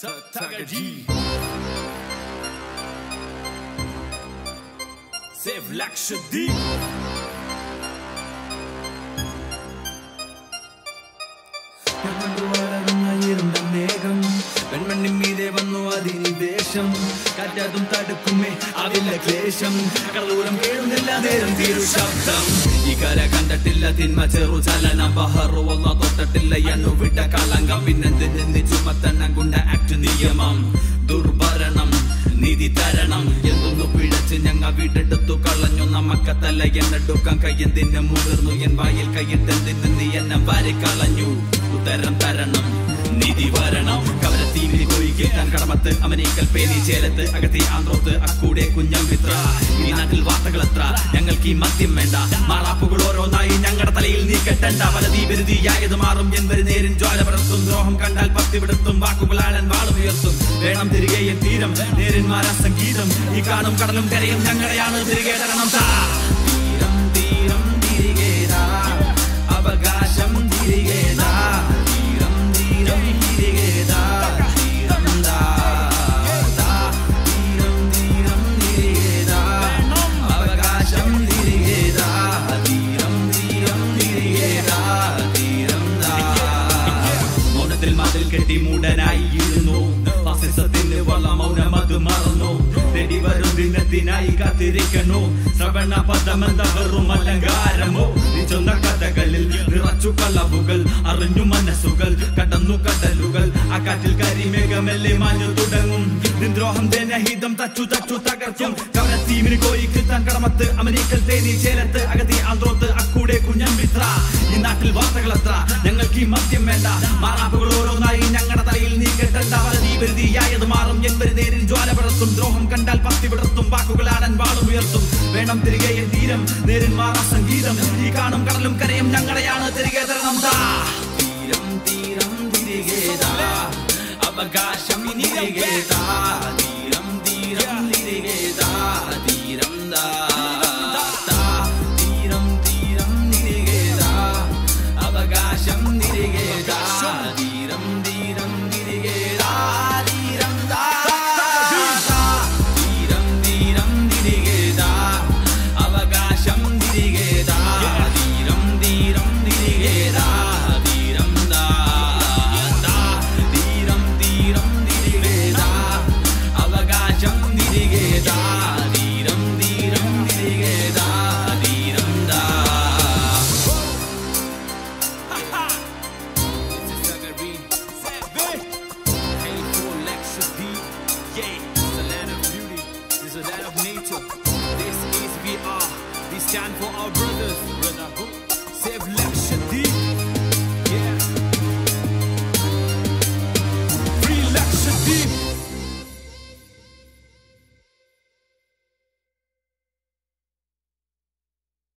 Tagaji. Save Lakshadweep. കണ്ടു വളരുന്ന ഇരുണ്ട മേഘം പെൺമണ്ണി മീതെ വന്നു അധിനിവേശം കാറ്റതും തടുക്കുമേ അതില്ല ക്ലേശം കടലൂരം കേഴുന്നില്ല നേരം തീരു ശബ്ദം ഈ കര കണ്ടിട്ടില്ല തിന്മ ചെറു ചലനം ബഹറുവല്ല തൊട്ടിട്ടില്ല എണ്ണു വിട്ട കളങ്കം പിന്നെന്തിന് ചുമത്തണം കൊണ്ട ആക്ട് നിയമം ദുർഭരണം നീതി തരണം എന്തൊന്നു പിഴച്ച് ഞങ്ങ വീടെടുത്തു കളഞ്ഞു നമുക്കത്തല്ല എന്നെടുക്കാൻ കയ്യെന്തിന് മുതിർന്നു എൻ വായിൽ കൈയിട്ടെന്തിന് നീ എന്നെ വാരിക്കളഞ്ഞു ഉത്തരം തരണം നീതി വരണം കവരത്തീവിരി പോയി കേൾക്കാൻ കടമത്ത് അമനീക്കൽ പേനി ചേലത്ത് അകത്തി ആന്ത്രോത്ത് അക്കൂടെ കുഞ്ഞം വിത്ര ഈ നാട്ടിൽ വാർത്തകൾ എത്ര ഞങ്ങൾക്ക് ഈ മദ്യം വേണ്ട മാറാപ്പുകൾ ഓരോന്നായി ഞങ്ങളുടെ തലയിൽ നീ കെട്ടണ്ട വലതി വെരുതിയായത് മാറും എന്നൊരു നേരിൻ ജ്വാല പടർത്തും ദ്രോഹം കണ്ടാൽ പത്തി വിടത്തും വാക്കുകളാളൻ വാളും ഉയർത്തും വേണം തിരികെ എൻ തീരം നേരിന്മാരാ സംഗീതം ഈ കാണും കടലും കരയും ഞങ്ങളെയാണ് തിരികെ തരണം താ തീരം തീരം തിരികെ താ അവകാശം തിരികെ താ തീരം തീരം തിരികെ താ തീരം താ താ തീരം തീരം തിരികെ താ അവകാശം തിരികെ താ തീരം തീരം തിരികെ താ തീരം താ മൗനത്തിൽ മതിൽ കെട്ടി മൂടനായി ഇരുന്നു ഫാസിസത്തിന് വള്ള മൗനം അത് മറന്നു തേടി വരും ദിനത്തിനായി കാത്തിരിക്കണു ശ്രവണ പദമെന്ത വെറും അലങ്കാരമോ നിച്ചൊന്ന കഥകളിൽ നിറച്ചു കളവുകൾ അറിഞ്ഞു മനസ്സുകൾ കടന്നു കടലുകൾ ആ കാറ്റിൽ കരിമേഘമെല്ലെ മാഞ്ഞു തുടങ്ങും ദ്രോഹം ജനഹിതം തച്ചു തച്ചു തകർക്കും കവരത്തീമിന് കോരി കിട്ടാൻ കടമത്ത് അമരീക്കൽ തേനി ചേലത്ത് അകതി ആന്ത്രോത്ത് അക്കൂടെ കുഞ്ഞൻ മിത്ര ഈ നാട്ടിൽ വാർത്തകൾ എത്ര ഞങ്ങൾക്ക് ഈ മദ്യം വേണ്ട മാറാപ്പുകൾ ഓരോന്നായി ഞങ്ങളുടെ തലയിൽ നീ കെട്ടണ്ട വലതി വെറുതിയായത് മാറും എന്നൊരു നേരിൽ ജ്വാല പടർത്തും ദ്രോഹം കണ്ടാൽ പത്തി വിടർത്തും വാക്കുകളാടൻ വാളും ഉയർത്തും വേണം തിരികെ എൻ തീരം നേരിൽ മാറാ സംഗീതം ഈ കാണും കടലും കരയും ഞങ്ങളെയാണ് തിരികെ തരണം താ തീരം തീരം തിരികെ താ അവകാശം തിരികെ താ തീരം തീരം തിരികെ താ തീരം താ താ. തീരം തീരം തിരികെ താ അവകാശം തിരികെ താ തീരം തീരം തിരികെ താ തീരം താ താ. തീരം തീരം തിരികെ താ അവകാശം തിരികെ താ തീരം തീരം തിരികെ താ തീരം താ താ. തീരം തീരം തിരികെ താ അവകാശം തിരികെ താ തീരം തീരം തിരികെ താ തീരം താ This is Tagari. K4 Lakshadweep. Yeah, it's a land of beauty. This is a land of nature. This is we are. We stand for our brothers.